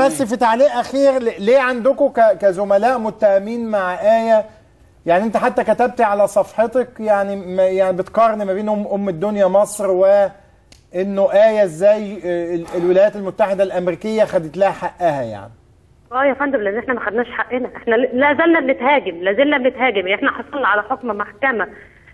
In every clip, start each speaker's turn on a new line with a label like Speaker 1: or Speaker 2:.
Speaker 1: بس في تعليق اخير ل- ليه عندكم ك- كزملاء متهمين مع ايه يعني انت حتى كتبت على صفحتك يعني ما- يعني بتقارن ما بين ام أم الدنيا مصر و انه ايه ازاي آه، ال- الولايات المتحده الامريكيه خدت لها حقها يعني
Speaker 2: اه يا فندم لان احنا ما خدناش حقنا احنا لا زلنا بنتهاجم لا زلنا بنتهاجم يعني احنا حصلنا على حكم محكمه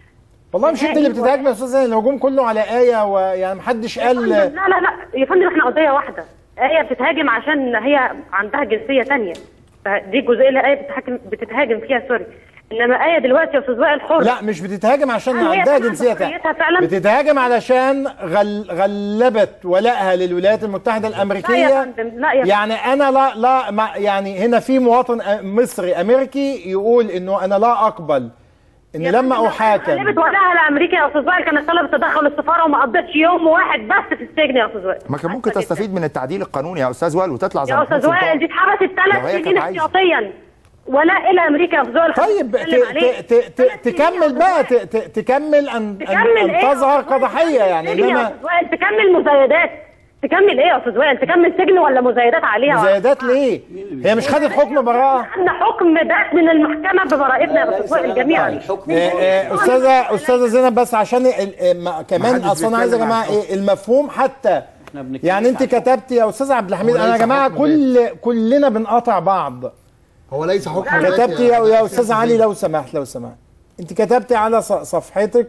Speaker 1: والله مش انت اللي بتتهاجم يا استاذ زين، الهجوم كله على ايه ويعني محدش
Speaker 2: يا
Speaker 1: قال
Speaker 2: فندم لا لا لا يا فندم احنا قضيه واحده ايه بتتهاجم عشان هي عندها جنسيه تانية دي الجزئيه اللي ايه بتتحكم بتتهاجم فيها سوري انما ايه دلوقتي يا استاذ وائل حر
Speaker 1: لا مش بتتهاجم عشان
Speaker 2: هل هي
Speaker 1: عندها
Speaker 2: فعلاً
Speaker 1: جنسيه تانية
Speaker 2: حريتها فعلاً؟
Speaker 1: بتتهاجم علشان غل... غلبت ولائها للولايات المتحده الامريكيه
Speaker 2: لا يا فندم لا يا
Speaker 1: يعني انا لا لا ما يعني هنا في مواطن أ- مصري امريكي يقول انه انا لا اقبل ان لما احاكم
Speaker 2: غلبت ولها لامريكا يا استاذ وائل كانت طلبت تدخل السفاره وما قضتش يوم واحد بس في السجن يا استاذ وائل
Speaker 3: ما كان ممكن تستفيد من التعديل القانوني يا استاذ وائل وتطلع زي
Speaker 2: يا
Speaker 3: محمود
Speaker 2: استاذ وائل
Speaker 3: سلطان.
Speaker 2: دي اتحبست
Speaker 3: لو
Speaker 2: ثلاث
Speaker 3: هي
Speaker 2: سنين
Speaker 3: كانت عايزة.
Speaker 2: احتياطيا ولا الى امريكا يا استاذ وائل
Speaker 1: طيب ت- ت- ت- ت- تكمل بقى ت- ت- تكمل ان
Speaker 2: تكمل
Speaker 1: ان,
Speaker 2: ايه
Speaker 1: أن تظهر كضحيه يعني
Speaker 2: سجن يا
Speaker 1: انما
Speaker 2: استاذ وائل تكمل مزايدات تكمل ايه يا استاذ وائل تكمل سجن ولا مزايدات عليها
Speaker 1: مزايدات ليه؟ هي مش خدت حكم براءه؟
Speaker 2: عندنا حكم ده من المحكمه ببراءتنا يا استاذ وائل جميعا
Speaker 1: آه، آه، استاذه استاذه زينب بس عشان ال- آه، ما- كمان
Speaker 4: محدش
Speaker 1: اصلا عايز يا
Speaker 4: بيتكلم
Speaker 1: جماعه
Speaker 4: عن
Speaker 1: ايه المفهوم حتى
Speaker 5: بنتكلم
Speaker 1: يعني انت
Speaker 5: عن
Speaker 1: كتبت يا استاذ عبد الحميد
Speaker 4: هو
Speaker 1: انا يا
Speaker 4: ليس
Speaker 1: جماعه
Speaker 4: حكم
Speaker 1: كل كلنا بنقاطع بعض
Speaker 4: هو ليس حكم
Speaker 1: كتبت يا يا استاذ علي لو سمحت لو سمحت انت كتبت على ص- صفحتك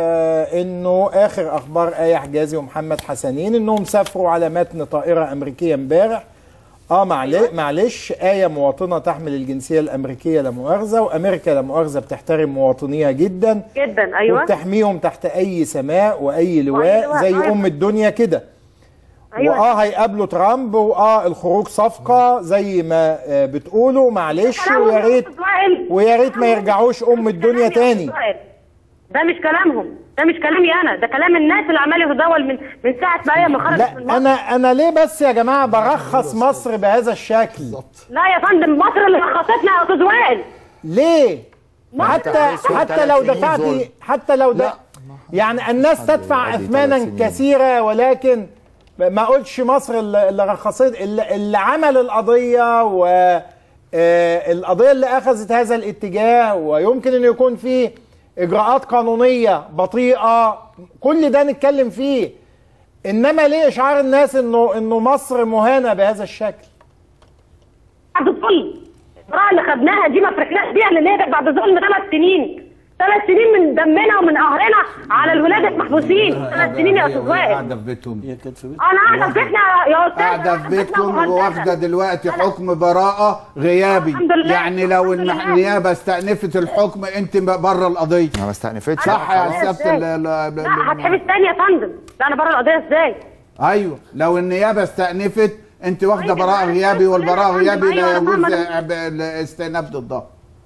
Speaker 1: آه، انه اخر اخبار ايه حجازي ومحمد حسنين انهم سافروا على متن طائره امريكيه امبارح اه معلش معلش ايه مواطنه تحمل الجنسيه الامريكيه لا مؤاخذه وامريكا لا مؤاخذه بتحترم مواطنيها جدا
Speaker 2: جدا ايوه
Speaker 1: وبتحميهم تحت اي سماء واي
Speaker 2: وأي
Speaker 1: لواء
Speaker 2: لواء،
Speaker 1: زي
Speaker 2: أيوة.
Speaker 1: ام الدنيا كده
Speaker 2: أيوة.
Speaker 1: واه هيقابلوا ترامب واه الخروج صفقه زي ما آه، بتقولوا معلش
Speaker 2: كلامهم
Speaker 1: ويا
Speaker 2: يا
Speaker 1: ريت
Speaker 2: أستاذ وائل.
Speaker 1: ويا ريت ما يرجعوش ام الدنيا
Speaker 2: كلام يا
Speaker 1: تاني
Speaker 2: أستاذ وائل. ده مش كلامهم ده مش كلامي انا ده كلام الناس اللي عمال يتداول من من ساعه ما هي ما خرجت
Speaker 1: لا
Speaker 2: من مصر
Speaker 1: انا انا ليه بس يا جماعه برخص مصر بهذا الشكل
Speaker 2: لا يا فندم مصر اللي رخصتنا يا استاذ وائل
Speaker 1: ليه حتى
Speaker 3: تحريص
Speaker 1: حتى
Speaker 3: ثلاث
Speaker 1: لو
Speaker 3: سنين
Speaker 1: دفعتي
Speaker 3: ظلم.
Speaker 1: حتى لو ده يعني الناس تدفع
Speaker 3: يقضي
Speaker 1: اثمانا
Speaker 3: ثلاث سنين.
Speaker 1: كثيره ولكن ما اقولش مصر اللي اللي رخصت اللي, اللي عمل القضيه و آه، القضيه اللي اخذت هذا الاتجاه ويمكن ان يكون فيه اجراءات قانونيه بطيئه كل ده نتكلم فيه انما ليه اشعار الناس انه انه مصر مهانه بهذا الشكل
Speaker 2: بعد الظلم القراءة اللي خدناها دي ما فرحناش بيها لان هي كانت بعد ظلم ثلاث سنين ثلاث سنين من دمنا ومن قهرنا على الولادة محبوسين ثلاث سنين يا استاذ وائل
Speaker 4: قاعده في بيتهم
Speaker 5: هي كانت في بيت
Speaker 2: انا قاعده في بيتنا يا استاذ
Speaker 4: قاعده في
Speaker 2: بيتنا
Speaker 4: بيتكم
Speaker 2: مهددة.
Speaker 4: واخده دلوقتي حكم براءه غيابي
Speaker 2: الحمد لله.
Speaker 4: يعني لو
Speaker 2: الحمد
Speaker 4: النح-
Speaker 2: لله.
Speaker 4: النيابه استأنفت الحكم انت بره القضيه
Speaker 3: ما استأنفتش
Speaker 4: صح يا
Speaker 2: إزاي؟
Speaker 4: سياده ال- ال- ال-
Speaker 2: لا هتحبس تاني يا فندم لا انا بره القضيه ازاي
Speaker 4: ايوه لو النيابه استأنفت انت واخده
Speaker 2: طيب،
Speaker 4: براءه
Speaker 2: أنا
Speaker 4: غيابي
Speaker 2: كلنا
Speaker 4: والبراءه
Speaker 2: عندي
Speaker 4: غيابي لا
Speaker 2: أيوة، أنا
Speaker 4: يجوز
Speaker 2: فاهمة.
Speaker 4: الاستئناف ضدها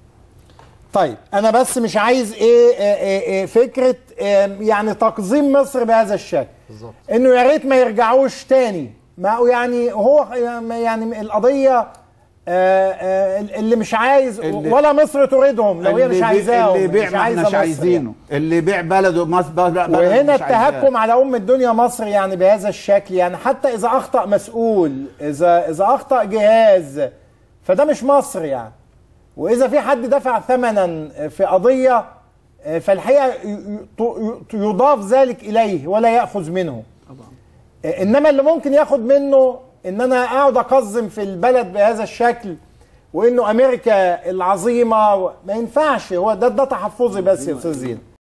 Speaker 1: طيب انا بس مش عايز ايه, إيه, إيه, إيه فكره إيه يعني تقزيم مصر بهذا الشكل بالظبط انه يا ريت ما يرجعوش تاني ما هو يعني هو يعني القضيه آه، آه، اللي مش عايز
Speaker 4: اللي-
Speaker 1: ولا مصر تريدهم لو هي
Speaker 4: اللي
Speaker 1: مش
Speaker 4: بي-
Speaker 1: عايزاهم
Speaker 4: اللي يبيع
Speaker 1: مش
Speaker 4: ما
Speaker 1: عايزة
Speaker 4: احناش
Speaker 1: مصر
Speaker 4: عايزينه اللي يبيع بلده مصر بلده
Speaker 1: يعني. وهنا
Speaker 4: مش عايزاه.
Speaker 1: التهكم على ام الدنيا مصر يعني بهذا الشكل يعني حتى اذا اخطا مسؤول اذا اذا اخطا جهاز فده مش مصر يعني واذا في حد دفع ثمنا في قضيه فالحقيقه ي- ي- يضاف ذلك اليه ولا ياخذ منه انما اللي ممكن ياخد منه ان انا اقعد اقزم في البلد بهذا الشكل وانه امريكا العظيمه ما ينفعش هو ده ده تحفظي بس يا استاذ زين